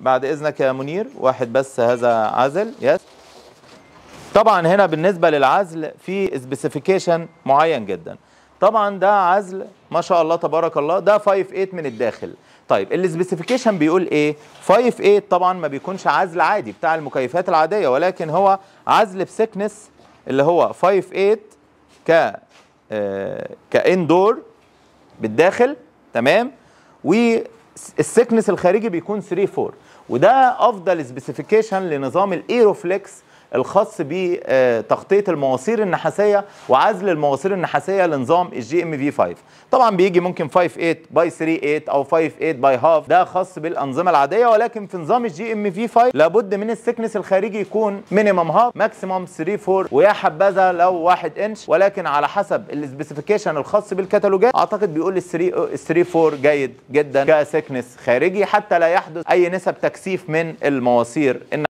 بعد اذنك يا منير واحد بس هذا عزل يس طبعا هنا بالنسبه للعزل في سبيسيفيكيشن معين جدا طبعا ده عزل ما شاء الله تبارك الله ده 5 8 من الداخل طيب السبيسيفيكيشن بيقول ايه 5 8 طبعا ما بيكونش عزل عادي بتاع المكيفات العاديه ولكن هو عزل بسكنس اللي هو 5 8 ك آه كاندور بالداخل تمام والسكنس الخارجي بيكون 3 4 وده افضل سبيسيفيكيشن لنظام الايروفليكس الخاص بتغطيه المواسير النحاسيه وعزل المواسير النحاسيه لنظام الجي ام في 5 طبعا بيجي ممكن 5 8 باي 3 8 او 5 8 باي هاف ده خاص بالانظمه العاديه ولكن في نظام الجي ام في 5 لابد من السكنس الخارجي يكون مينيمم هاف ماكسيمم 3 4 ويا حبذا لو 1 انش ولكن على حسب السبيسيفيكيشن الخاص بالكتالوجات اعتقد بيقول ال 3 ال 3 4 جيد جدا كسكنس خارجي حتى لا يحدث اي نسب تكثيف من المواسير